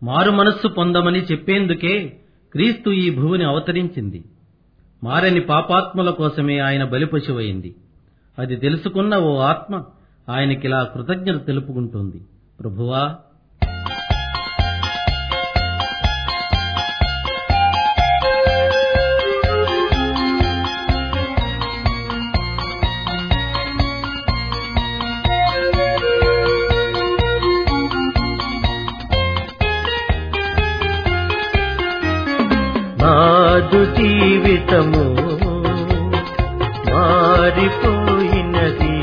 మారు మనస్సు పొందమని చెప్పేందుకే క్రీస్తు ఈ భూమిని అవతరించింది మారని పాపాత్ముల కోసమే ఆయన బలిపశువైంది అది తెలుసుకున్న ఓ ఆత్మ ఆయనకిలా కృతజ్ఞత తెలుపుకుంటుంది ప్రభువా నాదు జీవితము మారిపోయినది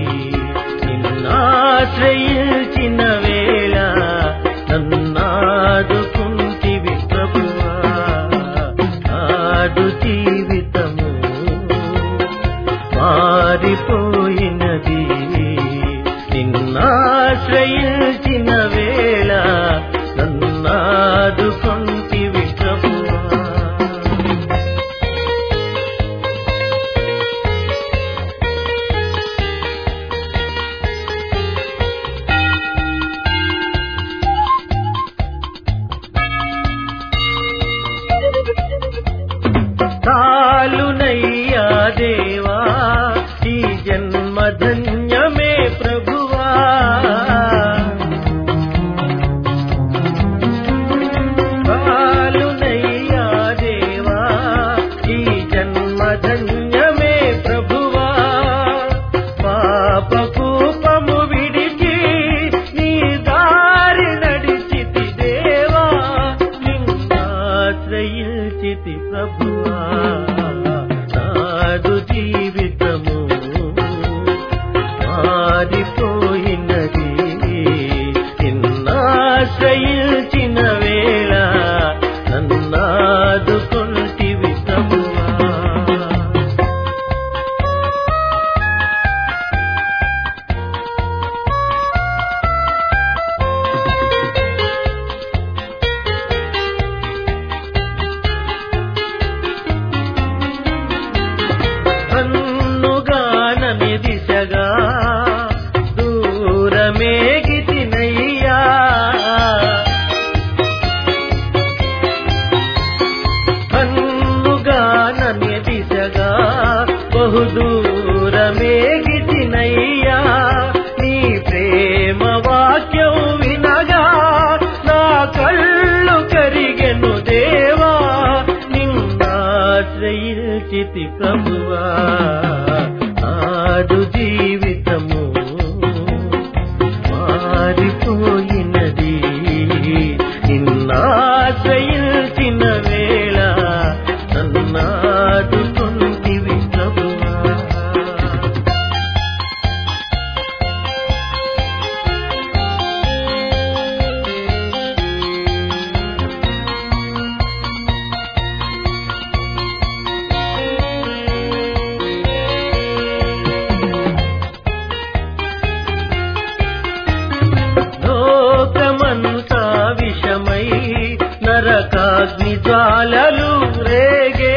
నిన్నాశ్రయించిన వేళ నన్నాదుకుంటివి ప్రభువా నాదు జీవితము మారిపోయినది నిన్నాశ్రయించిన వేళ నన్నాదుకుంటివి ప్రభువా చాలునయ్యా దేవా ఈ జన్మ ధన్యమే ప్రభువా చాలునయ్యా దేవా ఈ జన్మ ధన్యమే ప్రభువా పాప కూపము విడిచి నీ దారి నడిచితి దేవా నిన్నాశ్రయించితి ప్రభువా నాదు జీవితము మారిపోయినది నిన్నాశ్రయించిన వేళ నన్నాదుకుంటివి ప్రభువా కన్నుగానని దిశగా దూరమేగితినయ్యా కన్నుగానని దిశగా బహు దూరమేగితినయ్యా నీ ప్రేమ వాక్యం వినగా నా కళ్ళు కరిగెను దేవా నిన్నాశ్రయించితి ప్రభువా ఆడు జీవితము మారిపోయినది నిన్నాశ్రయించిన వేళ నన్నాదుకుంటివి ప్రభువా లోకమంతా విషమై నరకాగ్ని జ్వాలలు రేగే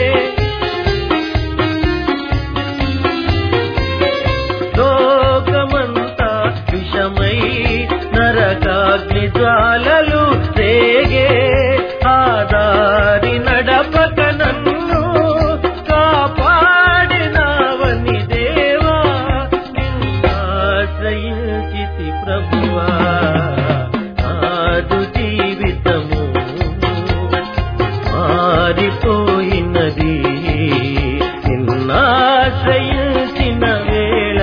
లోకమంతా విషమై నరకాగ్ని జ్వాలలు రేగే ఆదారి నడపక నన్ను కాపాడినావని దేవా నిన్నాశ్రయించితి ప్రభువా ఆదు జీవితము మారిపోయినది నిన్నాశ్రయించిన వేళ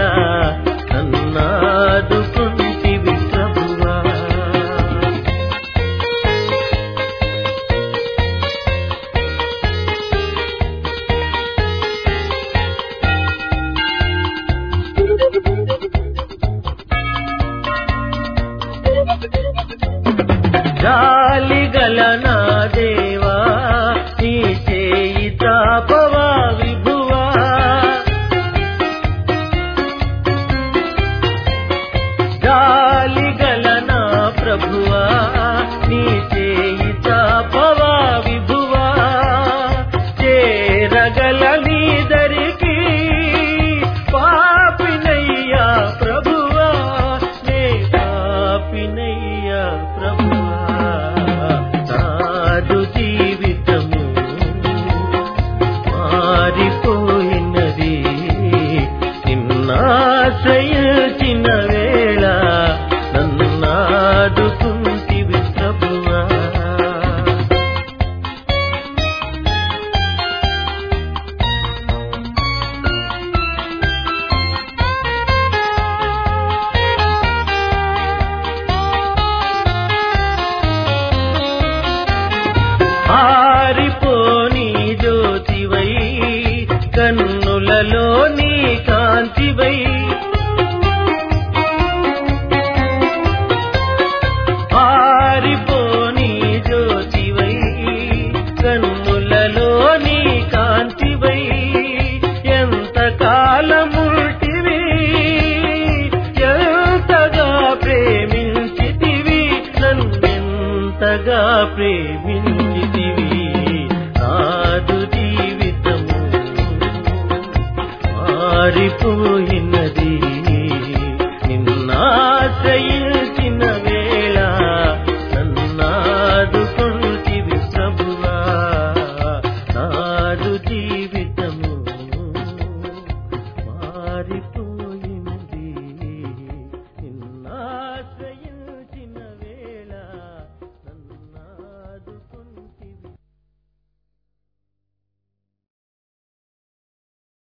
నన్నాదుకుంటివి ప్రభువా జాలిగల నా దేవా నీ చేయి చాపవా విభువా జాలిగల నా ప్రభువా నీ చేయి చాపవా విభువా చేరగల నీ దరికి పాపినయ్యా ప్రభువా నే పాపినయ్యా ప్రభువా ఆదుకుంటివి ప్రభువా ఆరిపోని జ్యోతివై కన్నులలో నీ కాంతివై ఆరిపోని జ్యోతివై కన్నులలో నీ కాంతివై ఎంత కాలముల్టివి ఎంతగా ప్రేమించితివి నన్నెంతగా ప్రేమించితివి నాదు జీవితము మారిపోయినది నిన్నాశ్రయి